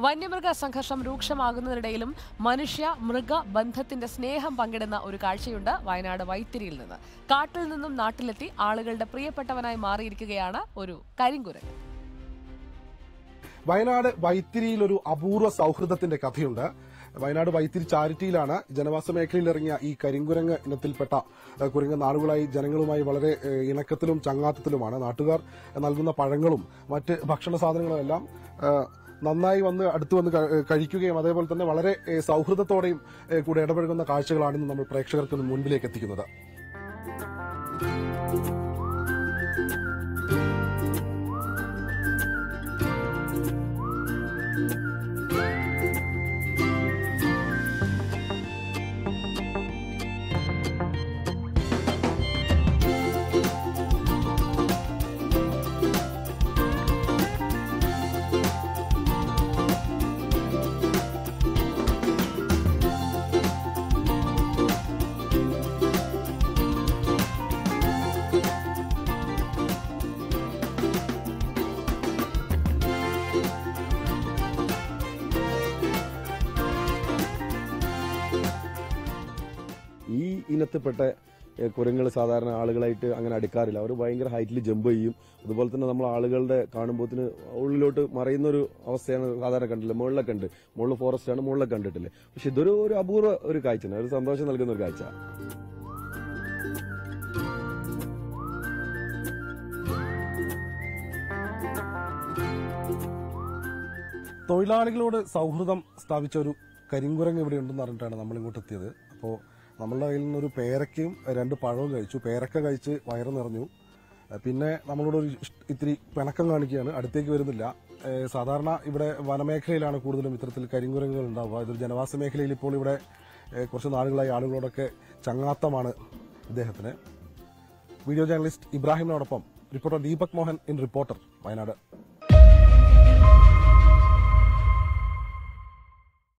വന്യമൃഗ സംഘർഷം രൂക്ഷമാകുന്നതിനിടയിലും മനുഷ്യ മൃഗ ബന്ധത്തിന്റെ സ്നേഹം പങ്കിടുന്ന ഒരു കാഴ്ചയുണ്ട് വയനാട് വൈത്തിരിയിൽ നിന്ന് കാട്ടിൽ നിന്നും നാട്ടിലെത്തി ആളുകളുടെ പ്രിയപ്പെട്ടവനായി മാറിയിരിക്കുകയാണ് ഒരു കരിങ്കുരങ്ങ് വയനാട് വൈത്തിരിയിൽ ഒരു അപൂർവ സൗഹൃദത്തിന്റെ കഥയുണ്ട് വയനാട് വൈത്തിരി ചാരിറ്റിയിലാണ് ജനവാസ മേഖലയിൽ ഇറങ്ങിയ ഈ കരിങ്കുരങ്ങ് ഇനത്തിൽപ്പെട്ട ഏഹ്, കുരങ്ങ് നാളുകളായി ജനങ്ങളുമായി വളരെ ഏഹ്, ഇണക്കത്തിലും ചങ്ങാത്തത്തിലുമാണ് നാട്ടുകാർ നൽകുന്ന പഴങ്ങളും മറ്റ് ഭക്ഷണ സാധനങ്ങളും എല്ലാം ഏഹ്, നന്നായി വന്ന് അടുത്ത് വന്ന് ക- ഏഹ്, കഴിക്കുകയും അതേപോലെ തന്നെ വളരെ ഏഹ്, സൗഹൃദത്തോടെയും ഏഹ്, കൂടെ ഇടപഴകുന്ന കാഴ്ചകളാണ് ഇന്ന് നമ്മൾ പ്രേക്ഷകർക്ക് മുൻപിലേക്ക് എത്തിക്കുന്നത് ഈ ഇനത്തിൽപ്പെട്ട കുരങ്ങൾ സാധാരണ ആളുകളായിട്ട് അങ്ങനെ അടുക്കാറില്ല അവർ ഭയങ്കര ഹൈറ്റിൽ ജമ്പ് ചെയ്യും അതുപോലെ തന്നെ നമ്മൾ ആളുകളുടെ കാണുമ്പോത്തിന് ഉള്ളിലോട്ട് മറയുന്ന ഒരു അവസ്ഥയാണ് സാധാരണ കണ്ടില്ല മുകളിലൊക്കെ ഉണ്ട് മുകളിൽ ഫോറസ്റ്റ് ആണ് മുകളിലൊക്കെ കണ്ടിട്ടില്ലേ പക്ഷെ ഇതൊരു ഒരു അപൂർവ ഒരു കാഴ്ചയാണ് ഒരു സന്തോഷം നൽകുന്ന ഒരു കാഴ്ച തൊഴിലാളികളോട് സൗഹൃദം സ്ഥാപിച്ച ഒരു കരിങ്കുരങ്ങ് ഇവിടെ ഉണ്ടെന്ന് പറഞ്ഞിട്ടാണ് നമ്മൾ ഇങ്ങോട്ട് എത്തിയത് അപ്പോൾ നമ്മളുടെ കയ്യിൽ നിന്നൊരു പേരക്കയും രണ്ട് പഴവും കഴിച്ചു പേരക്ക കഴിച്ച് വയറ് നിറഞ്ഞു ഏഹ് പിന്നെ നമ്മളോട് ഒരു ഇഷ്- ഇത്തിരി പിണക്കം കാണിക്കുകയാണ് അടുത്തേക്ക് വരുന്നില്ല ഏഹ് സാധാരണ ഇവിടെ വനമേഖലയിലാണ് കൂടുതലും ഇത്തരത്തിൽ കരിങ്കുരങ്ങുകൾ ഉണ്ടാവുക ഇതൊരു ജനവാസ മേഖലയിൽ ഇപ്പോൾ ഇവിടെ ഏഹ് കുറച്ച് നാളുകളായി ആളുകളോടൊക്കെ ചങ്ങാത്തമാണ് ഇദ്ദേഹത്തിന് വീഡിയോ ജേർണലിസ്റ്റ് ഇബ്രാഹിമിനോടൊപ്പം reporter Deepak Mohan in reporter Wayanad